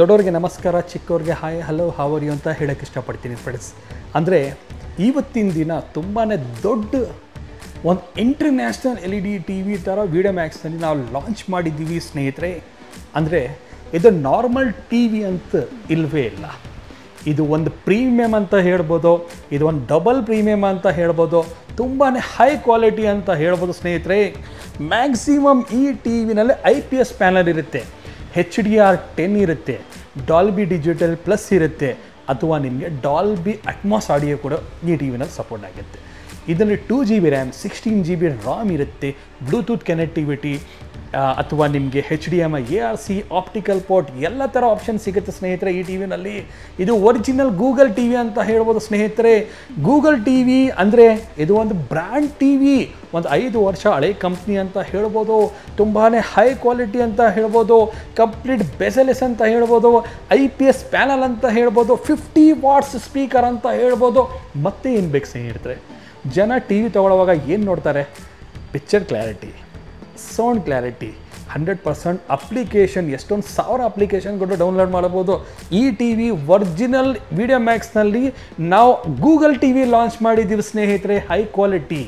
ದೊಡ್ಡವ್ರಿಗೆ ನಮಸ್ಕಾರ ಚಿಕ್ಕವ್ರಿಗೆ hi hello ಹಾವರಿ ಅಂತ ಹೇಳೋಕ್ಕೆ ಇಷ್ಟಪಡ್ತೀನಿ ಫ್ರೆಂಡ್ಸ್ ಅಂದರೆ ಇವತ್ತಿನ ದಿನ ತುಂಬಾ ದೊಡ್ಡ ಒಂದು international L E D T V ಥರ ವಿಡಿಯೋ ಮ್ಯಾಕ್ಸ್ನಲ್ಲಿ ನಾವು ಲಾಂಚ್ ಮಾಡಿದ್ದೀವಿ ಸ್ನೇಹಿತರೆ ಅಂದರೆ ಇದು ನಾರ್ಮಲ್ ಟಿ ವಿ ಅಂತ ಇಲ್ಲವೇ ಇಲ್ಲ ಇದು ಒಂದು ಪ್ರೀಮಿಯಮ್ ಅಂತ ಹೇಳ್ಬೋದು ಇದು ಒಂದು ಡಬಲ್ ಪ್ರೀಮಿಯಮ್ ಅಂತ ಹೇಳ್ಬೋದು ತುಂಬಾ ಹೈ ಕ್ವಾಲಿಟಿ ಅಂತ ಹೇಳ್ಬೋದು ಸ್ನೇಹಿತರೆ ಮ್ಯಾಕ್ಸಿಮಮ್ ಈ ಟಿ ವಿನಲ್ಲಿ ಐ ಪಿ ಎಸ್ ಪ್ಯಾನಲ್ ಇರುತ್ತೆ ಹೆಚ್ ಡಿ ಆರ್ ಟೆನ್ ಇರುತ್ತೆ ಡಾಲ್ಬಿ ಡಿಜಿಟಲ್ ಪ್ಲಸ್ ಇರುತ್ತೆ ಅಥವಾ ನಿಮಗೆ ಡಾಲ್ಬಿ ಅಟ್ಮಾಸ್ ಆಡಿಯೋ ಕೂಡ ಈ ಟಿ ವಿನಲ್ಲಿ ಸಪೋರ್ಟ್ ಆಗುತ್ತೆ ಇದರಲ್ಲಿ two G B RAM sixteen G B RAM ಇರುತ್ತೆ ಬ್ಲೂಟೂತ್ ಕನೆಕ್ಟಿವಿಟಿ ಅಥವಾ ನಿಮಗೆ H D M I A R C optical port ಎಲ್ಲ ಥರ ಆಪ್ಷನ್ ಸಿಗುತ್ತೆ ಸ್ನೇಹಿತರೆ ಈ ಟಿ ವಿನಲ್ಲಿ ಇದು ಒರಿಜಿನಲ್ ಗೂಗಲ್ ಟಿ ವಿ ಅಂತ ಹೇಳ್ಬೋದು ಸ್ನೇಹಿತರೆ ಗೂಗಲ್ ಟಿ ವಿ ಅಂದರೆ ಇದು ಒಂದು ಬ್ರ್ಯಾಂಡ್ ಟಿ ವಿ ಒಂದು ಐದು ವರ್ಷ ಹಳೆ ಕಂಪ್ನಿ ಅಂತ ಹೇಳ್ಬೋದು ತುಂಬಾ ಹೈ ಕ್ವಾಲಿಟಿ ಅಂತ ಹೇಳ್ಬೋದು ಕಂಪ್ಲೀಟ್ ಬೆಸಲೆಸ್ ಅಂತ ಹೇಳ್ಬೋದು ಐ ಪಿ ಎಸ್ ಪ್ಯಾನಲ್ ಅಂತ ಹೇಳ್ಬೋದು ಫಿಫ್ಟಿ ವಾಟ್ಸ್ ಸ್ಪೀಕರ್ ಅಂತ ಹೇಳ್ಬೋದು ಮತ್ತೆ ಏನು ಬೇಕು ಸ್ನೇಹಿತರೆ ಜನ ಟಿ ವಿ ತೊಗೊಳ್ಳೋವಾಗ ಏನು ನೋಡ್ತಾರೆ picture clarity sound clarity hundred percent application ಎಷ್ಟೊಂದು ಸಾವಿರ ಅಪ್ಲಿಕೇಶನ್ಗಳು ಡೌನ್ಲೋಡ್ ಮಾಡ್ಬೋದು ಈ ಟಿ ವಿ ಒರಿಜಿನಲ್ ವಿಡಿಯೋ ಮ್ಯಾಕ್ಸ್ನಲ್ಲಿ ನಾವು ಗೂಗಲ್ ಟಿ ವಿ ಲಾಂಚ್ ಮಾಡಿದ್ದೀವಿ ಸ್ನೇಹಿತರೆ ಹೈ ಕ್ವಾಲಿಟಿ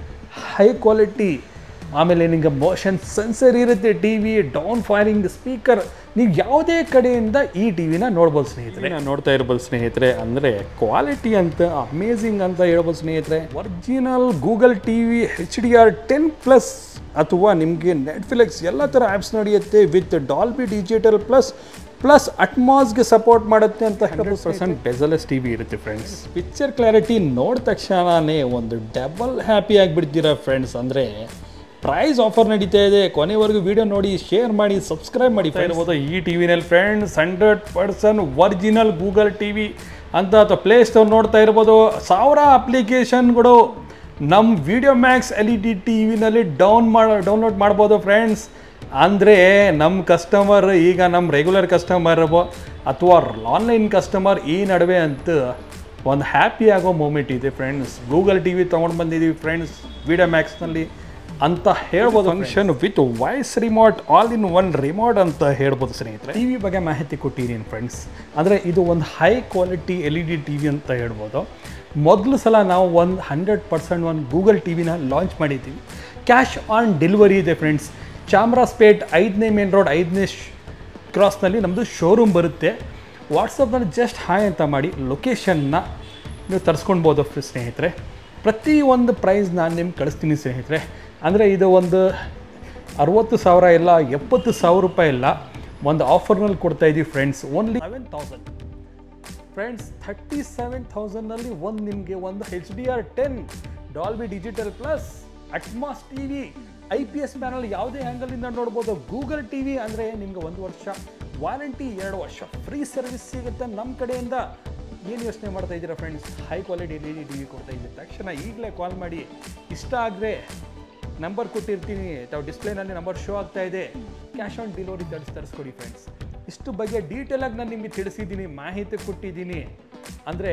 ಹೈ ಕ್ವಾಲಿಟಿ ಆಮೇಲೆ ನಿಮಗೆ ಮೋಷನ್ ಸೆನ್ಸರ್ ಇರುತ್ತೆ T V down firing speaker ನೀವು ಯಾವುದೇ ಕಡೆಯಿಂದ ಈ ಟಿ ವಿನ ನೋಡ್ಬೋದು ಸ್ನೇಹಿತರೆ ನಾನು ನೋಡ್ತಾ ಇರ್ಬೋದು ಸ್ನೇಹಿತರೆ ಅಂದರೆ ಕ್ವಾಲಿಟಿ ಅಂತ ಅಮೇಝಿಂಗ್ ಅಂತ ಹೇಳ್ಬೋದು ಸ್ನೇಹಿತರೆ original Google T V H D R ten plus ಅಥವಾ ನಿಮಗೆ ನೆಟ್ಫ್ಲಿಕ್ಸ್ ಎಲ್ಲ ಥರ ಆ್ಯಪ್ಸ್ ನಡೆಯುತ್ತೆ with Dolby digital plus plus ಅಟ್ಮಾಸ್ಗೆ ಸಪೋರ್ಟ್ ಮಾಡುತ್ತೆ ಅಂತ hundred percent bezelless T V ಇರುತ್ತೆ ಫ್ರೆಂಡ್ಸ್ ಪಿಕ್ಚರ್ ಕ್ಲಾರಿಟಿ ನೋಡಿದ ತಕ್ಷಣನೇ ಒಂದು ಡಬಲ್ ಹ್ಯಾಪಿ ಆಗಿಬಿಡ್ತೀರಾ ಫ್ರೆಂಡ್ಸ್ ಅಂದರೆ ಪ್ರೈಸ್ ಆಫರ್ ನಡೀತಾ ಇದೆ ಕೊನೆವರೆಗೂ ವಿಡಿಯೋ ನೋಡಿ ಶೇರ್ ಮಾಡಿ ಸಬ್ಸ್ಕ್ರೈಬ್ ಮಾಡಿ ಇರ್ಬೋದು ಈ ಟಿ ವಿನಲ್ಲಿ friends hundred percent original Google T V ಅಂತ ಅಥವಾ ಪ್ಲೇ ಸ್ಟೋರ್ ನೋಡ್ತಾ ಇರ್ಬೋದು ಸಾವಿರ ಅಪ್ಲಿಕೇಶನ್ಗಳು ನಮ್ಮ video max L E D T ವಿನಲ್ಲಿ ಡೌನ್ ಮಾಡ ಡೌನ್ಲೋಡ್ ಮಾಡ್ಬೋದು ಫ್ರೆಂಡ್ಸ್ ಅಂದರೆ ನಮ್ಮ ಕಸ್ಟಮರ್ ಈಗ ನಮ್ಮ ರೆಗ್ಯುಲರ್ ಕಸ್ಟಮರ್ ಅಥವಾ ಆನ್ಲೈನ್ ಕಸ್ಟಮರ್ ಈ ನಡುವೆ ಅಂತ ಒಂದು ಹ್ಯಾಪಿ ಆಗೋ ಮೂಮೆಂಟ್ ಇದೆ ಫ್ರೆಂಡ್ಸ್ ಗೂಗಲ್ ಟಿ ವಿ ತೊಗೊಂಡು ಬಂದಿದ್ದೀವಿ ಫ್ರೆಂಡ್ಸ್ ವಿಡಿಯೋ ಮ್ಯಾಕ್ಸ್ನಲ್ಲಿ ಅಂತ ಹೇಳ್ಬೋದು function with voice remote all in one remote ಅಂತ ಹೇಳ್ಬೋದು ಸ್ನೇಹಿತರೆ ಟಿ ವಿ ಬಗ್ಗೆ ಮಾಹಿತಿ ಕೊಟ್ಟಿದ್ದೀನಿ ಫ್ರೆಂಡ್ಸ್ ಅಂದರೆ ಇದು ಒಂದು high quality L E D T V ಅಂತ ಹೇಳ್ಬೋದು ಮೊದಲು ಸಲ ನಾವು ಒಂದು ಹಂಡ್ರೆಡ್ ಪರ್ಸೆಂಟ್ ಒಂದು ಗೂಗಲ್ ಟಿ ವಿನ ಲಾಂಚ್ ಮಾಡಿದ್ದೀವಿ ಕ್ಯಾಶ್ ಆನ್ ಡೆಲಿವರಿ ಇದೆ ಫ್ರೆಂಡ್ಸ್ ಚಾಮರಾಜಪೇಟ್ ಐದನೇ ಮೇನ್ ರೋಡ್ ಐದನೇ ಕ್ರಾಸ್ನಲ್ಲಿ ನಮ್ಮದು ಶೋರೂಮ್ ಬರುತ್ತೆ ವಾಟ್ಸಪ್ನಲ್ಲಿ ಜಸ್ಟ್ ಹಾಯ್ ಅಂತ ಮಾಡಿ ಲೊಕೇಶನ್ನ ನೀವು ತರಿಸ್ಕೊಳ್ಬೋದು ಸ್ನೇಹಿತರೆ ಪ್ರತಿ ಒಂದು ಪ್ರೈಸ್ ನಾನು ನಿಮ್ಗೆ ಕಳಿಸ್ತೀನಿ ಸ್ನೇಹಿತರೆ ಅಂದರೆ ಇದು ಒಂದು ಅರುವತ್ತು ಸಾವಿರ ಇಲ್ಲ ಎಪ್ಪತ್ತು ಸಾವಿರ ರೂಪಾಯಿ ಇಲ್ಲ ಒಂದು ಆಫರ್ನಲ್ಲಿ ಕೊಡ್ತಾ ಇದ್ದೀವಿ friends only seven thousand friends thirty seven ಥೌಸಂಡ್ನಲ್ಲಿ ಒಂದು ನಿಮಗೆ ಒಂದು H D R ten Dolby digital plus Atmos T V I P S panel ಯಾವುದೇ ಆ್ಯಂಗಲಿಂದ ನೋಡ್ಬೋದು ಗೂಗಲ್ ಟಿ ವಿ ಅಂದರೆ ನಿಮಗೆ ಒಂದು ವರ್ಷ ವಾರಂಟಿ ಎರಡು ವರ್ಷ ಫ್ರೀ ಸರ್ವಿಸ್ ಸಿಗುತ್ತೆ ನಮ್ಮ ಕಡೆಯಿಂದ ಏನು ಯೋಚನೆ ಮಾಡ್ತಾ ಇದ್ದೀರಾ friends high quality L E D T V ಕೊಡ್ತಾ ಇದ್ದೀವಿ ತಕ್ಷಣ ಈಗಲೇ ಕಾಲ್ ಮಾಡಿ ಇಷ್ಟ ಆದರೆ ನಂಬರ್ ಕೊಟ್ಟಿರ್ತೀನಿ ತಾವು ಡಿಸ್ಪ್ಲೇನಲ್ಲಿ ನಂಬರ್ ಶೋ ಆಗ್ತಾ ಇದೆ ಕ್ಯಾಶ್ ಆನ್ ಡೆಲಿವರಿ ತರಿಸಿ ತರಿಸ್ಕೊಡಿ ಫ್ರೆಂಡ್ಸ್ ಇಷ್ಟು ಬಗ್ಗೆ ಡೀಟೇಲಾಗಿ ನಾನು ನಿಮಗೆ ತಿಳಿಸಿದ್ದೀನಿ ಮಾಹಿತಿ ಕೊಟ್ಟಿದ್ದೀನಿ ಅಂದರೆ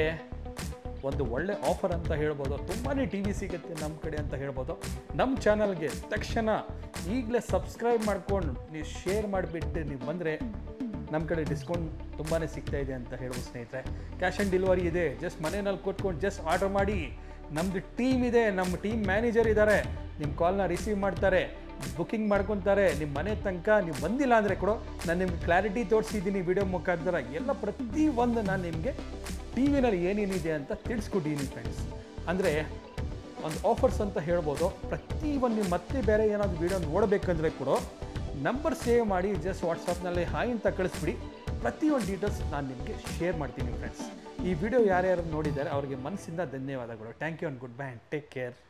ಒಂದು ಒಳ್ಳೆ ಆಫರ್ ಅಂತ ಹೇಳ್ಬೋದು ತುಂಬಾ ಟಿ ವಿ ಸಿಗುತ್ತೆ ನಮ್ಮ ಕಡೆ ಅಂತ ಹೇಳ್ಬೋದು ನಮ್ಮ ಚಾನಲ್ಗೆ ತಕ್ಷಣ ಈಗಲೇ ಸಬ್ಸ್ಕ್ರೈಬ್ ಮಾಡ್ಕೊಂಡು ನೀವು ಶೇರ್ ಮಾಡಿಬಿಟ್ಟು ನೀವು ಬಂದರೆ ನಮ್ಮ ಕಡೆ ಡಿಸ್ಕೌಂಟ್ ತುಂಬಾ ಸಿಗ್ತಾ ಇದೆ ಅಂತ ಹೇಳ್ಬೋದು ಸ್ನೇಹಿತರೆ ಕ್ಯಾಶ್ ಆನ್ ಡೆಲಿವರಿ ಇದೆ ಜಸ್ಟ್ ಮನೆಯಲ್ಲಿ ಕೊಟ್ಕೊಂಡು ಜಸ್ಟ್ ಆರ್ಡರ್ ಮಾಡಿ ನಮ್ಮದು ಟೀಮ್ ಇದೆ ನಮ್ಮ ಟೀಮ್ ಮ್ಯಾನೇಜರ್ ಇದ್ದಾರೆ ನಿಮ್ಮ ಕಾಲ್ನ ರಿಸೀವ್ ಮಾಡ್ತಾರೆ ಬುಕ್ಕಿಂಗ್ ಮಾಡ್ಕೊತಾರೆ ನಿಮ್ಮ ಮನೆ ತನಕ ನೀವು ಬಂದಿಲ್ಲ ಅಂದರೆ ಕೂಡ ನಾನು ನಿಮ್ಗೆ ಕ್ಲಾರಿಟಿ ತೋರಿಸಿದ್ದೀನಿ ವಿಡಿಯೋ ಮುಖಾಂತರ ಎಲ್ಲ ಪ್ರತಿ ಒಂದು ನಾನು ನಿಮಗೆ ಟಿ ವಿನಲ್ಲಿ ಏನೇನಿದೆ ಅಂತ ತಿಳಿಸ್ಕೊಟ್ಟಿದ್ದೀನಿ ಫ್ರೆಂಡ್ಸ್ ಅಂದರೆ ಒಂದು ಆಫರ್ಸ್ ಅಂತ ಹೇಳ್ಬೋದು ಪ್ರತಿ ಒಂದು ನೀವು ಮತ್ತೆ ಬೇರೆ ಏನಾದರೂ ವಿಡಿಯೋ ನೋಡಬೇಕಂದ್ರೆ ಕೂಡ ನಂಬರ್ ಸೇವ್ ಮಾಡಿ ಜಸ್ಟ್ ವಾಟ್ಸಪ್ನಲ್ಲಿ ಹಾಯ್ ಅಂತ ಕಳಿಸ್ಬಿಡಿ ಪ್ರತಿಯೊಂದು ಡೀಟೇಲ್ಸ್ ನಾನು ನಿಮಗೆ ಶೇರ್ ಮಾಡ್ತೀನಿ ಫ್ರೆಂಡ್ಸ್ ಈ ವಿಡಿಯೋ ಯಾರ್ಯಾರು ನೋಡಿದ್ದಾರೆ ಅವರಿಗೆ ಮನಸ್ಸಿಂದ ಧನ್ಯವಾದಗಳು thank you and goodbye and take care